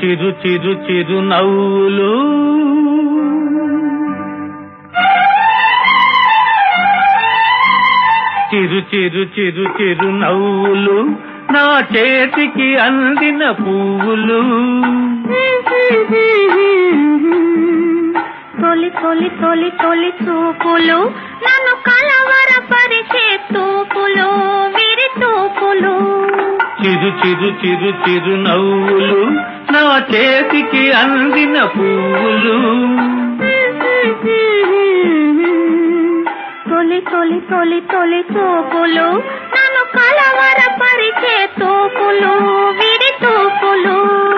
చిరు చిరు చిరు నవ్వులు చిరు చిరు చిరు చిరు నవ్వులు నా చేతికి అందిన పువ్వులు తొలి తొలి తొలి తొలి చూపులు నన్ను కలవరపరిచే తూపులు విరి తూపులు చిరు చిరు చిరు చిరు నవ్వులు నా చేతికి అందిన పువ్వులు తొలి తొలి తొలి తొలి చూపులు నన్ను కలవరపరిచే తూపులు విరి తూపులు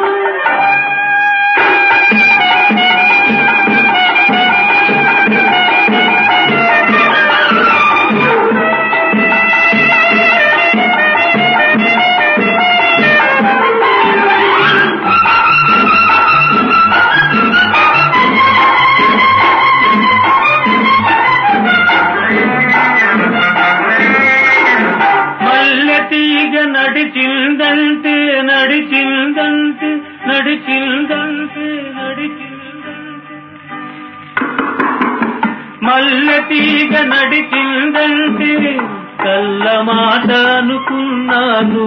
మల్లె తీగ నడిచిందంటే నడిచిందంటే నడిచిందంటే నడిచిందంటే మల్లె తీగ నడిచిందంటే కళ్ళ మాట అనుకున్నాను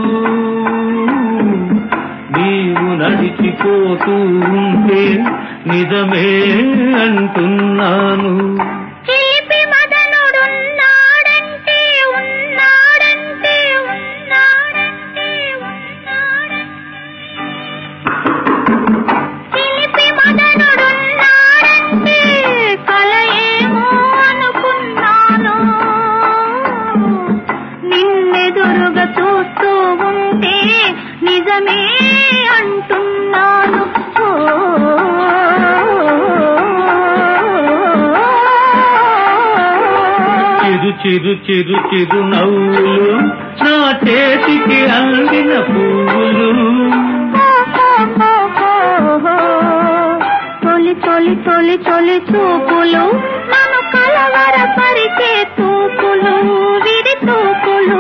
నీవు నడిచిపోతూ ఉంటే నిజమే అంటున్నాను చిలిపి మదనుడున్నాడంటే ఉన్నాడంటే ఉన్నాడంటే ఉన్నాడంటే చిలిపి మదనుడున్నాడంటే కలయేమో అనుకున్నాను నిన్నెదురుగా చూస్తూ ఉంటే నిజమే అంటున్నాను చిరు చిరు చిరు చిరు నవ్వులు నా చేతికి అందిన పువ్వులు తొలి తొలి తొలి తొలి చూపులు నన్ను కలవరపరిచే తూపులు విడి తూపులు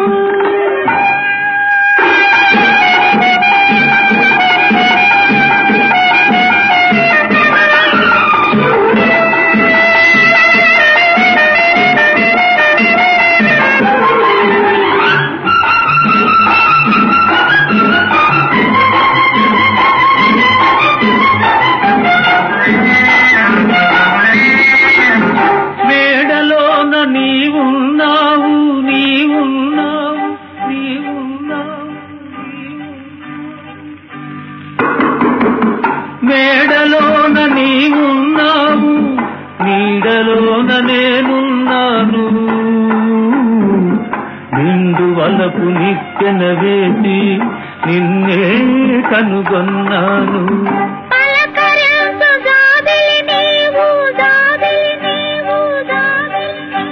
మేడలోన నీవున్నావు నీవున్నావు నీవున్నావు మేడలోన నీవున్నావు నీడలోన నేనున్నాను నిండు వలపు నిచ్చెన వేసి నిన్నే కనుగొన్నాను పలకరించు జాబిలి నీవు జాబిలి నీవు జాబిలి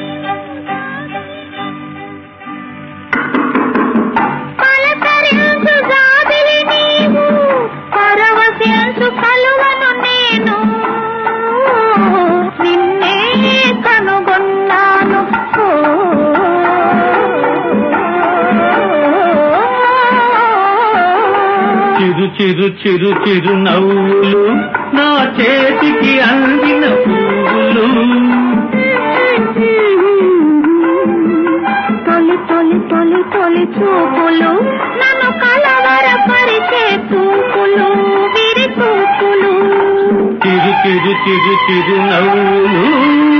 పలకరించు జాబిలి నీవు పరవశించు కలువను నేను నిన్నే కనుగొన్నాను చిరు చిరు చిరు చిరు నవ్వులు నా చేతికి అందిన పువ్వులు తొలి తొలి తొలి తొలి చూపులు నన్ను కలవరపరిచే తూపులు విరి తూపులు చిరు చిరు చిరు చిరు నవ్వులు